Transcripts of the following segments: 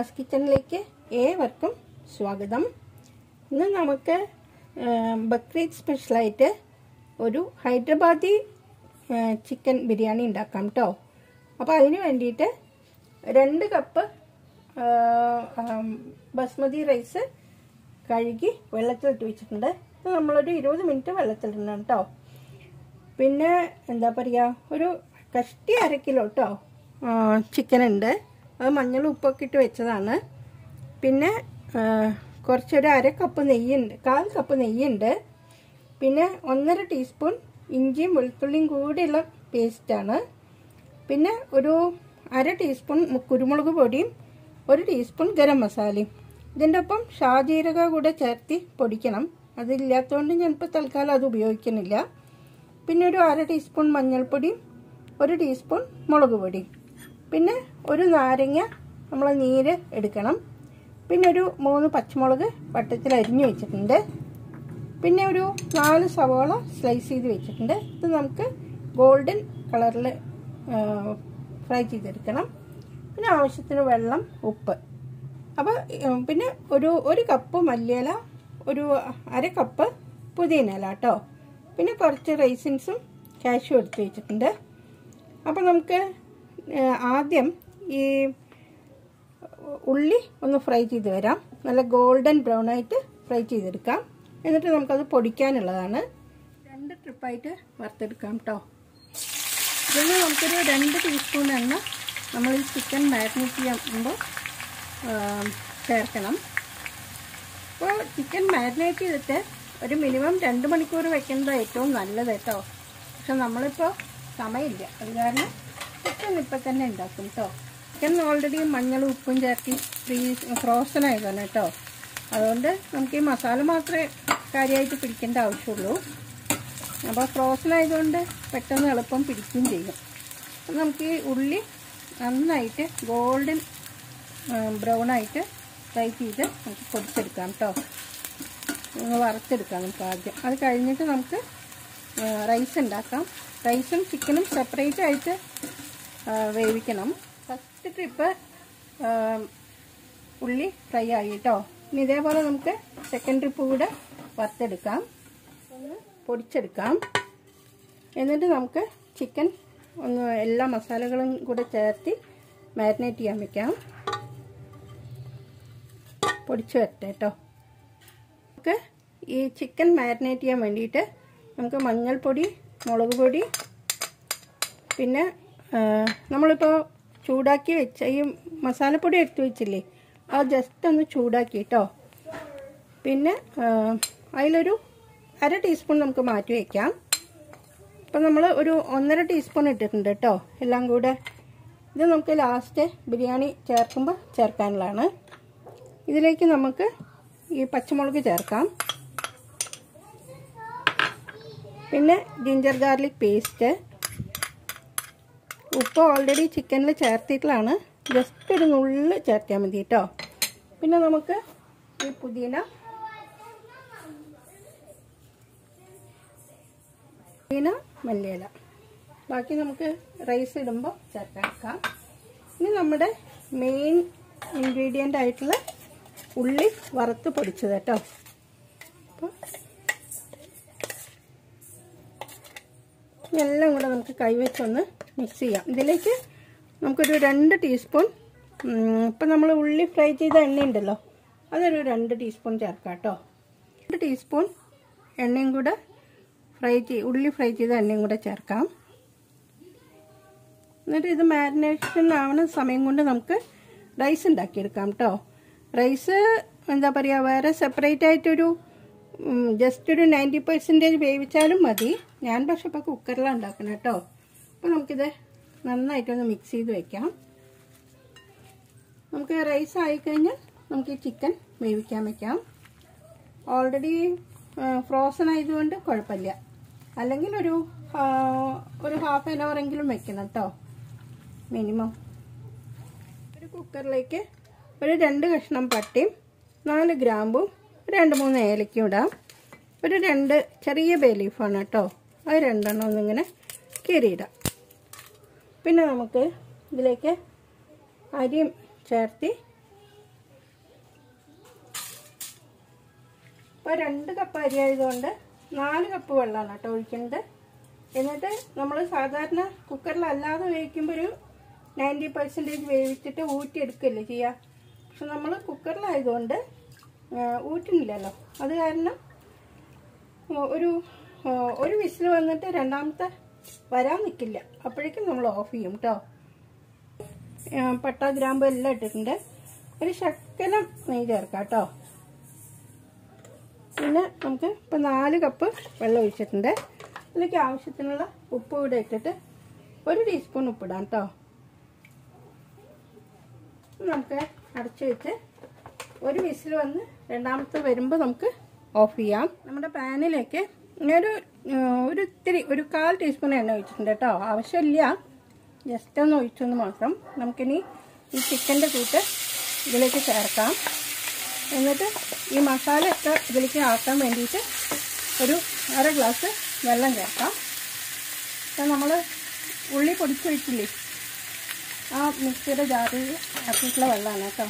ഷീബാസ് കിച്ചണിലേക്ക് ഏവർക്കും സ്വാഗതം ഇന്ന് നമുക്ക് ബക്രീദ് സ്പെഷ്യലായിട്ട് ഒരു ഹൈദരാബാദി ആ, ചിക്കൻ ബിരിയാണി ഉണ്ടാക്കാം കേട്ടോ അപ്പോൾ അതിന് വേണ്ടിയിട്ട് രണ്ട് കപ്പ് ആ, ആം, ബസ്മതി റൈസ് കഴുകി വെള്ളത്തിലിട്ട് വെച്ചിട്ടുണ്ട് ഇത് നമ്മളൊരു ഇരുപത് മിനിറ്റ് വെള്ളത്തിലിടണം കേട്ടോ പിന്നെ എന്താ പറയുക ഒരു കഷ്ടി അര കിലോ കേട്ടോ ചിക്കൻ ഉണ്ട് അത് മഞ്ഞൾ ഉപ്പൊക്കെ ഇട്ട് വെച്ചതാണ് പിന്നെ ആ, കുറച്ചൊരു അര കപ്പ് നെയ്യുണ്ട് കാൽ കപ്പ് നെയ്യുണ്ട് പിന്നെ ഒന്നര ടീസ്പൂൺ ഇഞ്ചിയും വെളുത്തുള്ളിയും കൂടിയുള്ള പേസ്റ്റാണ് പിന്നെ ഒരു അര ടീസ്പൂൺ മു- കുരുമുളക് പൊടിയും ഒരു ടീസ്പൂൺ ഗരം മസാലയും ഇതിൻ്റെ ഒപ്പം ഷാജീരക കൂടെ ചേർത്തി പൊടിക്കണം അതില്ലാത്തതുകൊണ്ട് ഞാനിപ്പോൾ തൽക്കാലം അത് ഉപയോഗിക്കുന്നില്ല പിന്നെ ഒരു അര ടീസ്പൂൺ മഞ്ഞൾപ്പൊടിയും ഒരു ടീസ്പൂൺ മുളക് പൊടിയും പിന്നെ ഒരു നാരങ്ങ നമ്മൾ നീര് എടുക്കണം പിന്നെ ഒരു മൂന്ന് പച്ചമുളക് വട്ടത്തിൽ അരിഞ്ഞു വെച്ചിട്ടുണ്ട് പിന്നെ ഒരു നാല് സവോള സ്ലൈസ് ചെയ്ത് വെച്ചിട്ടുണ്ട് ഇത് നമുക്ക് ഗോൾഡൻ കളറിൽ ഫ്രൈ ചെയ്തെടുക്കണം പിന്നെ ആവശ്യത്തിന് വെള്ളം ഉപ്പ് അപ്പോൾ പിന്നെ ഒരു ഒരു കപ്പ് മല്ലിയില ഒരു അര കപ്പ് പുതിന ഇല കേട്ടോ പിന്നെ കുറച്ച് റൈസിൻസും കാഷ്യൂ എടുത്ത് വെച്ചിട്ടുണ്ട് അപ്പോൾ നമുക്ക് ഏഹ്, ആദ്യം ഈ ഉള്ളി ഒന്ന് ഫ്രൈ ചെയ്ത് വരാം നല്ല ഗോൾഡൻ ബ്രൗൺ ആയിട്ട് ഫ്രൈ ചെയ്തെടുക്കാം എന്നിട്ട് നമുക്കത് പൊടിക്കാനുള്ളതാണ് രണ്ട് ട്രിപ്പായിട്ട് വറുത്തെടുക്കാം കേട്ടോ ഇതിന് നമുക്കൊരു രണ്ട് ടീസ്പൂൺ എണ്ണ നമ്മൾ ഈ ചിക്കൻ മാരിനേറ്റ് ചെയ്യുമ്പോൾ ചേർക്കണം അപ്പോൾ ചിക്കൻ മാരിനേറ്റ് ചെയ്തിട്ട് ഒരു മിനിമം രണ്ട് മണിക്കൂർ വെക്കുന്നത് ഏറ്റവും നല്ലത് കേട്ടോ പക്ഷെ നമ്മളിപ്പോൾ സമയമില്ല അത് കാരണം ചിക്കൻ ഇപ്പം തന്നെ ഉണ്ടാക്കും കേട്ടോ ചിക്കൻ ഓൾറെഡി മഞ്ഞളും ഉപ്പും ചേർത്തി ഫ്രീ ഫ്രോസൺ ആയതാണ് കേട്ടോ അതുകൊണ്ട് നമുക്ക് ഈ മസാല മാത്രമേ കാര്യമായിട്ട് പിടിക്കേണ്ട ആവശ്യമുള്ളൂ അപ്പോൾ ഫ്രോസൺ ആയതുകൊണ്ട് പെട്ടെന്ന് എളുപ്പം പിടിക്കുകയും ചെയ്യും അപ്പം നമുക്ക് ഈ ഉള്ളി നന്നായിട്ട് ഗോൾഡൻ ബ്രൗൺ ആയിട്ട് ഫ്രൈ ചെയ്ത് നമുക്ക് പൊടിച്ചെടുക്കാം കേട്ടോ ഒന്ന് വറുത്തെടുക്കാം നമുക്ക് ആദ്യം അത് കഴിഞ്ഞിട്ട് നമുക്ക് റൈസ് ഉണ്ടാക്കാം റൈസും ചിക്കനും സെപ്പറേറ്റ് ആയിട്ട് ആ, വേവിക്കണം ഫസ്റ്റ് ട്രിപ്പ് ഉള്ളി ഫ്രൈ ആയി കേട്ടോ ഇനി ഇതേപോലെ നമുക്ക് സെക്കൻഡ് ട്രിപ്പ് കൂടെ വറുത്തെടുക്കാം ഒന്ന് പൊടിച്ചെടുക്കാം എന്നിട്ട് നമുക്ക് ചിക്കൻ ഒന്ന് എല്ലാ മസാലകളും കൂടെ ചേർത്ത് മാരിനേറ്റ് ചെയ്യാൻ വെക്കാം പൊടിച്ച് വരട്ടെ കേട്ടോ നമുക്ക് ഈ ചിക്കൻ മാരിനേറ്റ് ചെയ്യാൻ വേണ്ടിയിട്ട് നമുക്ക് മഞ്ഞൾപ്പൊടി മുളക് പൊടി പിന്നെ ആ, നമ്മളിപ്പോൾ ചൂടാക്കി വെച്ച ഈ മസാലപ്പൊടി എടുത്ത് വെച്ചില്ലേ അത് ജസ്റ്റ് ഒന്ന് ചൂടാക്കി കേട്ടോ പിന്നെ ആ, അതിലൊരു അര ടീസ്പൂൺ നമുക്ക് മാറ്റി വയ്ക്കാം അപ്പം നമ്മൾ ഒരു ഒന്നര ടീസ്പൂൺ ഇട്ടിട്ടുണ്ട് കേട്ടോ എല്ലാം കൂടെ ഇത് നമുക്ക് ലാസ്റ്റ് ബിരിയാണി ചേർക്കുമ്പോൾ ചേർക്കാനുള്ളതാണ് ഇതിലേക്ക് നമുക്ക് ഈ പച്ചമുളക് ചേർക്കാം പിന്നെ ജിഞ്ചർ ഗാർലിക് പേസ്റ്റ് ഉപ്പ് ഓൾറെഡി ചിക്കനിൽ ചേർത്തിട്ടുള്ളതാണ് ജസ്റ്റ് ഒരു നുള്ള് ചേർത്താൽ മതി കേട്ടോ പിന്നെ നമുക്ക് ഈ പുതിന പുതിന മല്ലിയില ബാക്കി നമുക്ക് റൈസ് ഇടുമ്പോൾ ചേർക്കാം ഇനി നമ്മുടെ മെയിൻ ഇൻഗ്രീഡിയൻ്റ് ആയിട്ടുള്ള ഉള്ളി വറുത്ത് പൊടിച്ചത് കേട്ടോ അപ്പോൾ എല്ലാം കൂടെ നമുക്ക് കൈവച്ചൊന്ന് മിക്സ് ചെയ്യാം ഇതിലേക്ക് നമുക്കൊരു രണ്ട് ടീസ്പൂൺ ഇപ്പം നമ്മൾ ഉള്ളി ഫ്രൈ ചെയ്ത എണ്ണ ഉണ്ടല്ലോ അതൊരു രണ്ട് ടീസ്പൂൺ ചേർക്കാം കേട്ടോ രണ്ട് ടീസ്പൂൺ എണ്ണയും കൂടെ ഫ്രൈ ചെയ്ത് ഉള്ളി ഫ്രൈ ചെയ്ത എണ്ണയും കൂടെ ചേർക്കാം എന്നിട്ട് ഇത് മാരിനേഷൻ ആവുന്ന സമയം കൊണ്ട് നമുക്ക് റൈസ് ഉണ്ടാക്കിയെടുക്കാം കേട്ടോ റൈസ് എന്താ പറയുക വേറെ സെപ്പറേറ്റ് ആയിട്ടൊരു ജസ്റ്റ് ഒരു നയൻറ്റി പെർസെൻറ്റേജ് വേവിച്ചാലും മതി ഞാൻ പക്ഷെ ഇപ്പോൾ കുക്കറിലാണ് ഉണ്ടാക്കണം കേട്ടോ അപ്പോൾ നമുക്കിത് നന്നായിട്ടൊന്ന് മിക്സ് ചെയ്ത് വെക്കാം നമുക്ക് റൈസ് ആയിക്കഴിഞ്ഞാൽ നമുക്ക് ഈ ചിക്കൻ വേവിക്കാൻ വെക്കാം ഓൾറെഡി ഫ്രോസൺ ആയതുകൊണ്ട് കുഴപ്പമില്ല അല്ലെങ്കിൽ ഒരു ആ, ഒരു ഹാഫ് ആൻ അവർ എങ്കിലും വെക്കണം കേട്ടോ മിനിമം ഒരു കുക്കറിലേക്ക് ഒരു രണ്ട് കഷ്ണം പട്ടയും നാല് ഗ്രാമ്പും രണ്ട് മൂന്ന് ഏലക്കും ഇടാം ഒരു രണ്ട് ചെറിയ ബേ ലീഫാണ് കേട്ടോ അത് രണ്ടെണ്ണം ഒന്നിങ്ങനെ കീറിയിടാം പിന്നെ നമുക്ക് ഇതിലേക്ക് അരിയും ചേർത്തി ഇപ്പോൾ രണ്ട് കപ്പ് അരി ആയതുകൊണ്ട് നാല് കപ്പ് വെള്ളമാണ് കേട്ടോ ഒഴിക്കുന്നത് എന്നിട്ട് നമ്മൾ സാധാരണ കുക്കറിലല്ലാതെ വേവിക്കുമ്പോൾ ഒരു നയൻറ്റി പെർസെൻറ്റേജ് വേവിച്ചിട്ട് ഊറ്റിയെടുക്കുകയല്ലേ ചെയ്യുക പക്ഷെ നമ്മൾ കുക്കറിലായതുകൊണ്ട് ആ, ഊറ്റുന്നില്ലല്ലോ അത് കാരണം ആ, ഒരു ആ, ഒരു വിസിൽ വന്നിട്ട് രണ്ടാമത്തെ വരാൻ നിൽക്കില്ല അപ്പോഴേക്കും നമ്മൾ ഓഫ് ചെയ്യും കേട്ടോ പട്ട ഗ്രാമ്പ് എല്ലാം ഇട്ടിട്ടുണ്ട് ഒരു ശക്കലം നെയ്യ് ചേർക്കാം കേട്ടോ പിന്നെ നമുക്ക് ഇപ്പം നാല് കപ്പ് വെള്ളം ഒഴിച്ചിട്ടുണ്ട് ഇതിലേക്ക് ആവശ്യത്തിനുള്ള ഉപ്പ് കൂടെ ഇട്ടിട്ട് ഒരു ടീസ്പൂൺ ഉപ്പിടാം കേട്ടോ നമുക്ക് അടച്ചു വെച്ച് ഒരു വിസിൽ വന്ന് രണ്ടാമത്തെ വരുമ്പോൾ നമുക്ക് ഓഫ് ചെയ്യാം നമ്മുടെ പാനിലേക്ക് ഒരു ഒരു ഇത്തിരി ഒരു കാൽ ടീസ്പൂൺ എണ്ണ ഒഴിച്ചിട്ടുണ്ട് കേട്ടോ ആവശ്യമില്ല ജസ്റ്റ് ഒന്ന് ഒഴിച്ചൊന്ന് മാത്രം നമുക്കിനി ഈ ചിക്കൻ്റെ കൂട്ട് ഇതിലേക്ക് ചേർക്കാം എന്നിട്ട് ഈ മസാലയൊക്കെ ഇതിലേക്ക് ആക്കാൻ വേണ്ടിയിട്ട് ഒരു അര ഗ്ലാസ് വെള്ളം ചേർക്കാം അപ്പം നമ്മൾ ഉള്ളി പൊടിച്ച് വെച്ചില്ലേ ആ മിക്സിയുടെ ജാറിൽ ആക്കിയിട്ടുള്ള വെള്ളമാണ് കേട്ടോ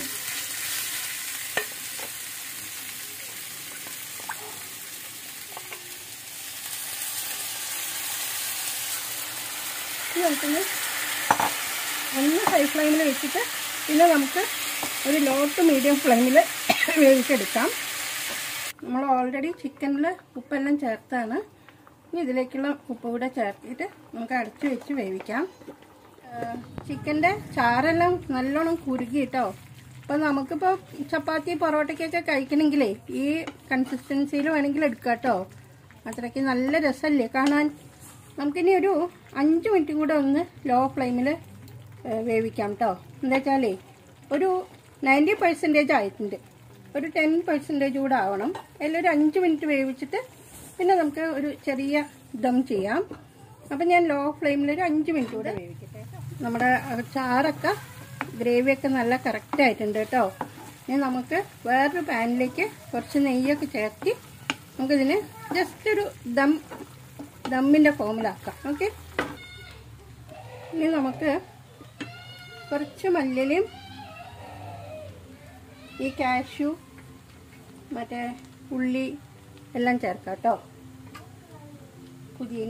ഇത് നമുക്കൊന്ന് ഒന്ന് ഹൈ ഫ്ലെയിമിൽ വെച്ചിട്ട് പിന്നെ നമുക്ക് ഒരു ലോ ടു മീഡിയം ഫ്ലെയിമിൽ വേവിച്ചെടുക്കാം നമ്മൾ ഓൾറെഡി ചിക്കനിൽ ഉപ്പെല്ലാം ചേർത്താണ് ഇനി ഇതിലേക്കുള്ള ഉപ്പ് കൂടെ ചേർത്തിട്ട് നമുക്ക് അടച്ചു വെച്ച് വേവിക്കാം ചിക്കൻ്റെ ചാറെല്ലാം നല്ലോണം കുറുകി കേട്ടോ അപ്പോൾ നമുക്കിപ്പോൾ ചപ്പാത്തി പൊറോട്ടയ്ക്കൊക്കെ കഴിക്കണമെങ്കിലേ ഈ കൺസിസ്റ്റൻസിയിൽ വേണമെങ്കിൽ എടുക്കാം കേട്ടോ അത്രയ്ക്ക് നല്ല രസമല്ലേ കാണാൻ നമുക്കിനി ഒരു അഞ്ച് മിനിറ്റ് കൂടെ ഒന്ന് ലോ ഫ്ലെയിമിൽ വേവിക്കാം കേട്ടോ എന്താ വെച്ചാലേ ഒരു നയൻറ്റി പെർസെൻറ്റേജ് ആയിട്ടുണ്ട് ഒരു ടെൻ പെർസെൻറ്റേജ് കൂടെ ആവണം എല്ലാം ഒരു അഞ്ച് മിനിറ്റ് വേവിച്ചിട്ട് പിന്നെ നമുക്ക് ഒരു ചെറിയ ദം ചെയ്യാം അപ്പം ഞാൻ ലോ ഫ്ലെയിമിൽ ഒരു അഞ്ച് മിനിറ്റ് കൂടെ വേവിക്കട്ടെ നമ്മുടെ ചാറൊക്കെ ഗ്രേവിയൊക്കെ നല്ല കറക്റ്റ് ആയിട്ടുണ്ട് കേട്ടോ ഇനി നമുക്ക് വേറൊരു പാനിലേക്ക് കുറച്ച് നെയ്യൊക്കെ ചേർത്തി നമുക്കിതിന് ജസ്റ്റ് ഒരു ദം ദമ്മിൻ്റെ ഫോമിലാക്കാം ഓക്കെ ഇനി നമുക്ക് കുറച്ച് മല്ലിയിലയും ഈ കാഷ്യൂ മറ്റേ ഉള്ളി എല്ലാം ചേർക്കാം കേട്ടോ പുതിന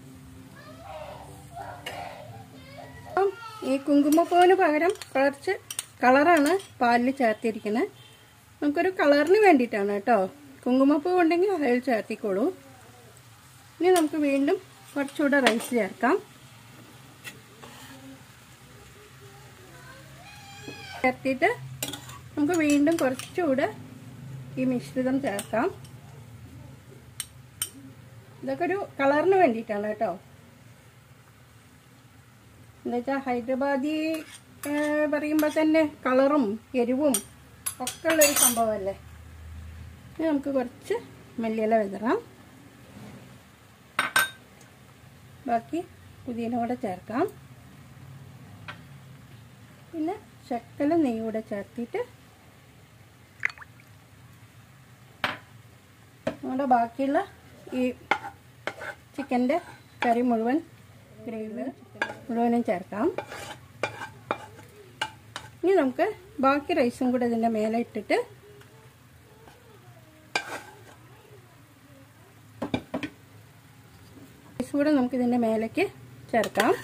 അപ്പം ഈ കുങ്കുമപ്പൂവിന് പകരം കുറച്ച് കളറാണ് പാലിൽ ചേർത്തിരിക്കുന്നത് നമുക്കൊരു കളറിന് വേണ്ടിയിട്ടാണ് കേട്ടോ കുങ്കുമപ്പൂ ഉണ്ടെങ്കിൽ അതിൽ ചേർത്തിക്കോളൂ ഇനി നമുക്ക് വീണ്ടും കുറച്ചുകൂടെ റൈസ് ചേർക്കാം ചേർത്തിട്ട് നമുക്ക് വീണ്ടും കുറച്ചുകൂടെ ഈ മിശ്രിതം ചേർക്കാം ഇതൊക്കെ ഒരു കളറിന് വേണ്ടിയിട്ടാണ് കേട്ടോ എന്നുവെച്ചാൽ ഹൈദരാബാദി പറയുമ്പോൾ തന്നെ കളറും എരിവും ഒക്കെ ഉള്ളൊരു സംഭവമല്ലേ ഇനി നമുക്ക് കുറച്ച് മല്ലിയില വിതറാം ബാക്കി പുതിന കൂടെ ചേർക്കാം പിന്നെ ശക്കല നെയ്യ് കൂടെ ചേർത്തിട്ട് നമ്മുടെ ബാക്കിയുള്ള ഈ ചിക്കൻ്റെ കറി മുഴുവൻ ഗ്രേവി മുഴുവനും ചേർക്കാം ഇനി നമുക്ക് ബാക്കി റൈസും കൂടെ ഇതിൻ്റെ മേലെ ഇട്ടിട്ട് റൈസ് കൂടെ നമുക്ക് ഇതിൻ്റെ മേലേക്ക് ചേർക്കാം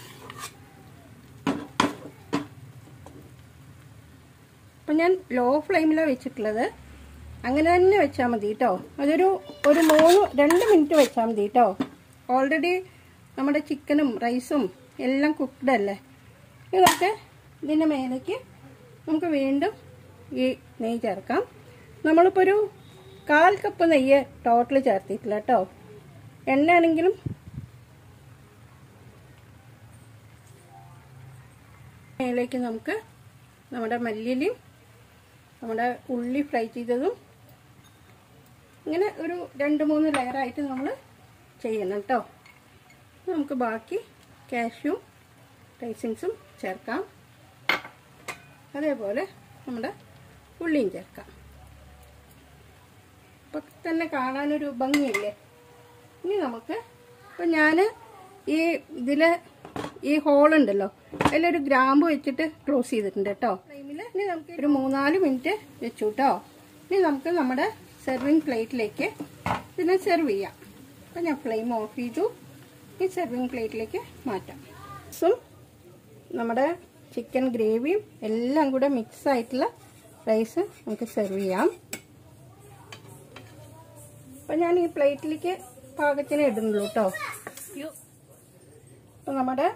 അപ്പം ഞാൻ ലോ ഫ്ലെയിമിലാണ് വെച്ചിട്ടുള്ളത് അങ്ങനെ തന്നെ വെച്ചാൽ മതി കേട്ടോ അതൊരു ഒരു മൂന്ന് രണ്ട് മിനിറ്റ് വെച്ചാൽ മതി കേട്ടോ ഓൾറെഡി നമ്മുടെ ചിക്കനും റൈസും എല്ലാം കുക്ക്ഡ് അല്ലേ ഇനി നമുക്ക് ഇതിൻ്റെ മേലേക്ക് നമുക്ക് വീണ്ടും ഈ നെയ്യ് ചേർക്കാം നമ്മളിപ്പോൾ ഒരു കാൽ കപ്പ് നെയ്യ് ടോട്ടൽ ചേർത്തിട്ടില്ല കേട്ടോ എണ്ണ ആണെങ്കിലും മേലേക്ക് നമുക്ക് നമ്മുടെ മല്ലിയിലയും നമ്മുടെ ഉള്ളി ഫ്രൈ ചെയ്തതും ഇങ്ങനെ ഒരു രണ്ട് മൂന്ന് ലെയറായിട്ട് നമ്മൾ ചെയ്യണം കേട്ടോ നമുക്ക് ബാക്കി കാഷ്യും റൈസിങ്സും ചേർക്കാം അതേപോലെ നമ്മുടെ ഉള്ളിയും ചേർക്കാം അപ്പം തന്നെ കാണാനൊരു ഭംഗിയില്ലേ ഇനി നമുക്ക് ഇപ്പം ഞാൻ ഈ ഇതിൽ ഈ ഹോളുണ്ടല്ലോ അതിലൊരു ഗ്രാമ്പ് വെച്ചിട്ട് ക്ലോസ് ചെയ്തിട്ടുണ്ട് കേട്ടോ ഫ്ലെയിമിൽ ഇനി നമുക്ക് ഒരു മൂന്നാല് മിനിറ്റ് വെച്ചു കേട്ടോ ഇനി നമുക്ക് നമ്മുടെ സെർവിങ് പ്ലേറ്റിലേക്ക് ഇതിനെ സെർവ് ചെയ്യാം അപ്പോൾ ഞാൻ ഫ്ലെയിം ഓഫ് ചെയ്തു ഈ സെർവിങ് പ്ലേറ്റിലേക്ക് മാറ്റാം സും നമ്മുടെ ചിക്കൻ ഗ്രേവിയും എല്ലാം കൂടെ മിക്സ് ആയിട്ടുള്ള റൈസ് നമുക്ക് സെർവ് ചെയ്യാം അപ്പം ഞാൻ ഈ പ്ലേറ്റിലേക്ക് പാകത്തിന് ഇടുന്നുള്ളൂ കേട്ടോ അപ്പോൾ നമ്മുടെ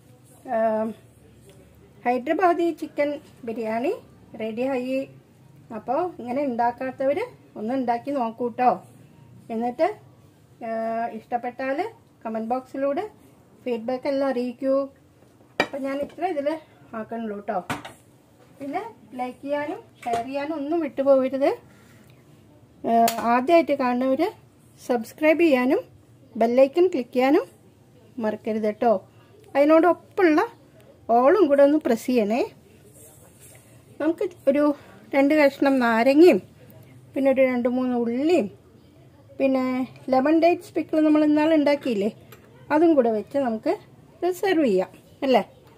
ഹൈദരാബാദി ചിക്കൻ ബിരിയാണി റെഡിയായി അപ്പോൾ ഇങ്ങനെ ഉണ്ടാക്കാത്തവർ ഒന്ന് ഉണ്ടാക്കി നോക്കൂ കേട്ടോ എന്നിട്ട് ഇഷ്ടപ്പെട്ടാൽ കമൻറ്റ് ബോക്സിലൂടെ ഫീഡ്ബാക്ക് എല്ലാം അറിയിക്കൂ അപ്പം ഞാൻ ഇത്ര ഇതിൽ ആക്കണുള്ളൂ കേട്ടോ പിന്നെ ലൈക്ക് ചെയ്യാനും ഷെയർ ചെയ്യാനും ഒന്നും വിട്ടുപോകരുത് ആദ്യമായിട്ട് കാണുന്നവർ സബ്സ്ക്രൈബ് ചെയ്യാനും ബെല്ലൈക്കൺ ക്ലിക്ക് ചെയ്യാനും മറക്കരുത് കേട്ടോ അതിനോടൊപ്പമുള്ള ഓളും കൂടെ ഒന്ന് പ്രസ് ചെയ്യണേ നമുക്ക് ഒരു രണ്ട് കഷ്ണം നാരങ്ങയും പിന്നെ ഒരു രണ്ട് മൂന്ന് ഉള്ളിയും പിന്നെ ലെമൺ ഡേറ്റ്സ് പിക്കിൾ നമ്മൾ ഇന്നാൾ ഉണ്ടാക്കിയില്ലേ അതും കൂടെ വെച്ച് നമുക്ക് ഇത് സെർവ് ചെയ്യാം അല്ലേ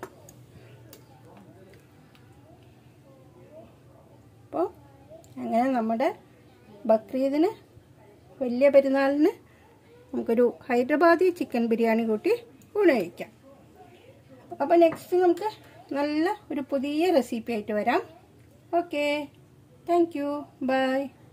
അപ്പോൾ അങ്ങനെ നമ്മുടെ ബക്രീദിന് വലിയ പെരുന്നാളിന് നമുക്കൊരു ഹൈദരാബാദി ചിക്കൻ ബിരിയാണി കൂട്ടി ഊണ് കഴിക്കാം അപ്പോൾ നെക്സ്റ്റ് നമുക്ക് നല്ല ഒരു പുതിയ റെസിപ്പി ആയിട്ട് വരാം ഓക്കെ താങ്ക് യു ബൈ